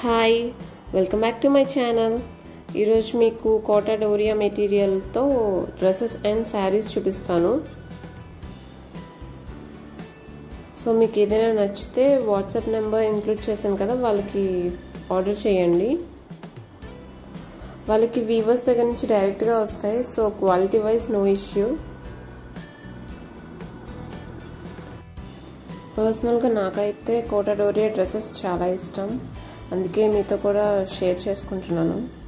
hi welcome back to my channel ఈరోజు మీకు కోటా డోరియా మెటీరియల్తో డ్రెస్సెస్ అండ్ శారీస్ చూపిస్తాను సో మీకు ఏదైనా నచ్చితే వాట్సాప్ నెంబర్ ఇంక్లూడ్ చేశాను కదా వాళ్ళకి ఆర్డర్ చేయండి వాళ్ళకి వీవర్స్ దగ్గర నుంచి డైరెక్ట్గా వస్తాయి so quality wise no issue పర్సనల్గా నాకైతే కోటా డోరియా డ్రెస్సెస్ చాలా ఇష్టం అందుకే మీతో కూడా షేర్ చేసుకుంటున్నాను